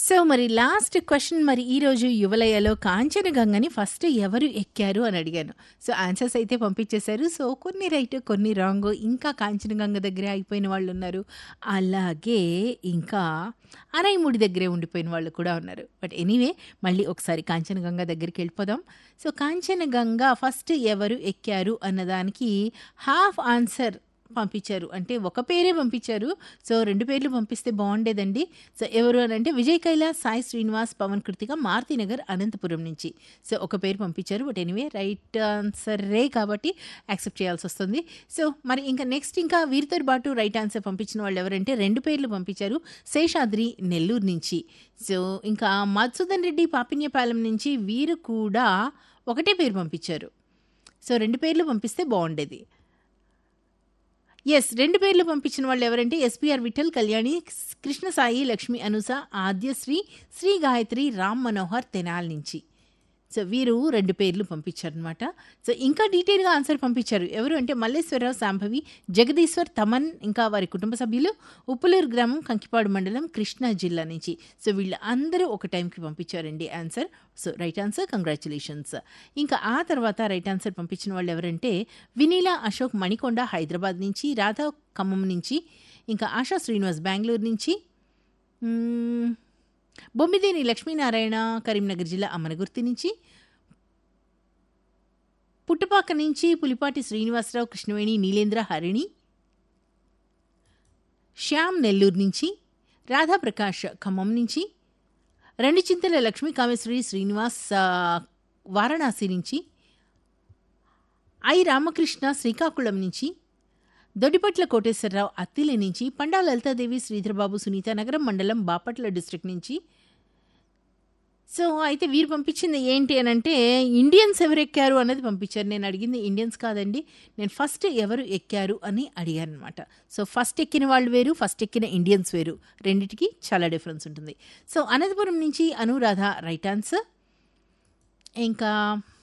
so మరి last question మరి ఈరోజు యువలయలో కాంచనగంగని ఫస్ట్ ఎవరు ఎక్కారు అని అడిగాను సో ఆన్సర్స్ అయితే పంపించేశారు సో కొన్ని రైట్ కొన్ని రాంగ్ ఇంకా కాంచనగంగ దగ్గరే అయిపోయిన వాళ్ళు ఉన్నారు అలాగే ఇంకా అరైముడి దగ్గరే ఉండిపోయిన వాళ్ళు కూడా ఉన్నారు బట్ ఎనీవే మళ్ళీ ఒకసారి కాంచనగంగ దగ్గరికి వెళ్ళిపోదాం సో కాంచనగంగ ఫస్ట్ ఎవరు ఎక్కారు అన్నదానికి హాఫ్ ఆన్సర్ పంపించారు అంటే ఒక పేరే పంపించారు సో రెండు పేర్లు పంపిస్తే బాగుండేదండి సో ఎవరు అని అంటే విజయ్ కైలాస్ సాయి శ్రీనివాస్ పవన్ కృతిక మారుతినగర్ అనంతపురం నుంచి సో ఒక పేరు పంపించారు బట్ ఎనీవే రైట్ ఆన్సరే కాబట్టి యాక్సెప్ట్ చేయాల్సి వస్తుంది సో మరి ఇంకా నెక్స్ట్ ఇంకా వీరితో పాటు రైట్ ఆన్సర్ పంపించిన వాళ్ళు ఎవరంటే రెండు పేర్లు పంపించారు శేషాద్రి నెల్లూరు నుంచి సో ఇంకా మధుసూదన్ రెడ్డి పాపిన్యపాలెం నుంచి వీరు కూడా ఒకటే పేరు పంపించారు సో రెండు పేర్లు పంపిస్తే బాగుండేది ఎస్ రెండు పేర్లు పంపించిన వాళ్ళు ఎవరంటే ఎస్పీఆర్ విఠల్ కళ్యాణి కృష్ణ సాయి లక్ష్మి అనుస ఆద్యశ్రీ శ్రీ గాయత్రి రామ్ మనోహర్ తెనాల్ నుంచి సో వీరు రెండు పేర్లు పంపించారనమాట సో ఇంకా డీటెయిల్గా ఆన్సర్ పంపించారు ఎవరు అంటే మల్లేశ్వరరావు శాంభవి జగదీశ్వర్ తమన్ ఇంకా వారి కుటుంబ సభ్యులు ఉప్పులూరు గ్రామం కంకిపాడు మండలం కృష్ణా జిల్లా నుంచి సో వీళ్ళు అందరూ ఒక టైంకి పంపించారండి answer so right answer congratulations ఇంకా ఆ తర్వాత రైట్ ఆన్సర్ పంపించిన వాళ్ళు ఎవరంటే వినీలా అశోక్ మణికొండ హైదరాబాద్ నుంచి రాధా ఖమ్మం నుంచి ఇంకా ఆశా శ్రీనివాస్ బెంగళూరు నుంచి మ్మ్, బొమ్మిదేని లక్ష్మీనారాయణ కరీంనగర్ జిల్లా అమనగుర్తి నుంచి పుట్టపాక నుంచి పులిపాటి శ్రీనివాసరావు కృష్ణవేణి నీలేంద్ర హరిణి శ్యామ్ నెల్లూరు నుంచి రాధాప్రకాష్ ఖమ్మం నుంచి రెండు చింతల లక్ష్మీ కామేశ్వరి శ్రీనివాస్ ఆ, వారణాసి నుంచి ఐ రామకృష్ణ శ్రీకాకుళం నుంచి దొడ్డిపట్ల కోటేశ్వరరావు అత్తిలి నుంచి పండా లలితాదేవి శ్రీధరబాబు సునీత నగరం మండలం బాపట్ల డిస్ట్రిక్ట్ నుంచి సో అయితే వీరు పంపించింది ఏంటి అని అంటే ఇండియన్స్ ఎవరు ఎక్కారు అన్నది పంపించారు నేను అడిగింది ఇండియన్స్ కాదండి నేను ఫస్ట్ ఎవరు ఎక్కారు అని అడిగాను అనమాట సో ఫస్ట్ ఎక్కిన వాళ్ళు వేరు ఫస్ట్ ఎక్కిన ఇండియన్స్ వేరు రెండిటికి చాలా డిఫరెన్స్ ఉంటుంది సో అనంతపురం నుంచి అనురాధ రైట్ ఆన్సర్ ఇంకా